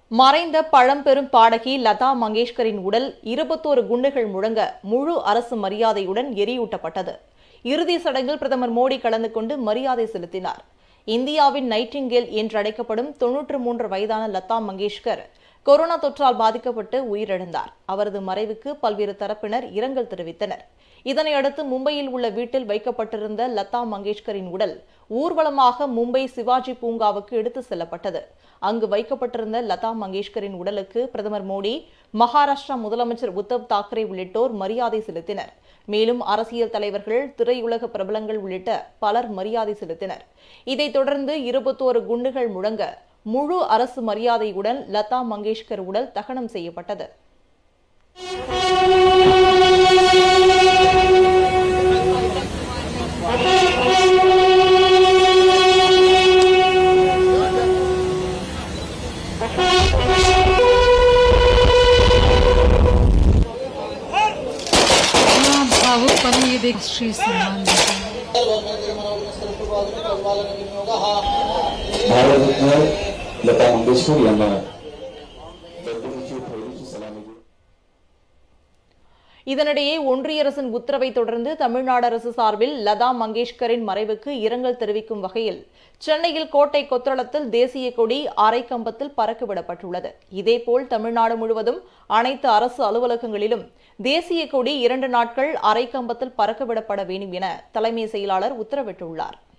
மறைந்த பழம்பெரும் பாடகி லதா மங்கேஷ்கரின் உடல் இருபத்தோரு குண்டுகள் முழங்க முழு அரசு மரியாதையுடன் எரியூட்டப்பட்டது இறுதி சடங்கில் பிரதமர் மோடி கலந்து கொண்டு மரியாதை செலுத்தினார் இந்தியாவின் நைட்டிங்கேல் என்றழைக்கப்படும் தொன்னூற்று மூன்று வயதான லதா மங்கேஷ்கர் கொரோனா தொற்றால் பாதிக்கப்பட்டு உயிரிழந்தார் அவரது மறைவுக்கு பல்வேறு தரப்பினர் இரங்கல் தெரிவித்தனர் இதனையடுத்து மும்பையில் உள்ள வீட்டில் வைக்கப்பட்டிருந்த லதா மங்கேஷ்கரின் உடல் ஊர்வலமாக மும்பை சிவாஜி பூங்காவுக்கு எடுத்து செல்லப்பட்டது அங்கு வைக்கப்பட்டிருந்த லதா மங்கேஷ்கரின் உடலுக்கு பிரதமர் மோடி மகாராஷ்டிரா முதலமைச்சர் உத்தவ் தாக்கரே உள்ளிட்டோர் மரியாதை செலுத்தினர் மேலும் அரசியல் தலைவர்கள் திரையுலக பிரபலங்கள் உள்ளிட்ட பலர் மரியாதை செலுத்தினர் இதைத் தொடர்ந்து இருபத்தோரு குண்டுகள் முழங்க முழு அரசு மரியாதையுடன் லதா மங்கேஷ்கர் உடல் தகனம் செய்யப்பட்டது हाँ भावुकपणे ये देख श्री सम्मान देते हैं भारतरत्न लता मंगेशकर यांना दत्तगुरूची पहिलीची सलामी देऊन இதனிடையே ஒன்றிய அரசின் உத்தரவை தொடர்ந்து தமிழ்நாடு அரசு சார்பில் லதா மங்கேஷ்கரின் மறைவுக்கு இரங்கல் தெரிவிக்கும் வகையில் சென்னையில் கோட்டை கொத்தளத்தில் தேசிய கொடி அரைக்கம்பத்தில் பறக்கவிடப்பட்டுள்ளது இதேபோல் தமிழ்நாடு முழுவதும் அனைத்து அரசு அலுவலகங்களிலும் தேசிய கொடி இரண்டு நாட்கள் அரைக்கம்பத்தில் பறக்கவிடப்பட வேண்டும் என தலைமை செயலாளர் உத்தரவிட்டுள்ளார்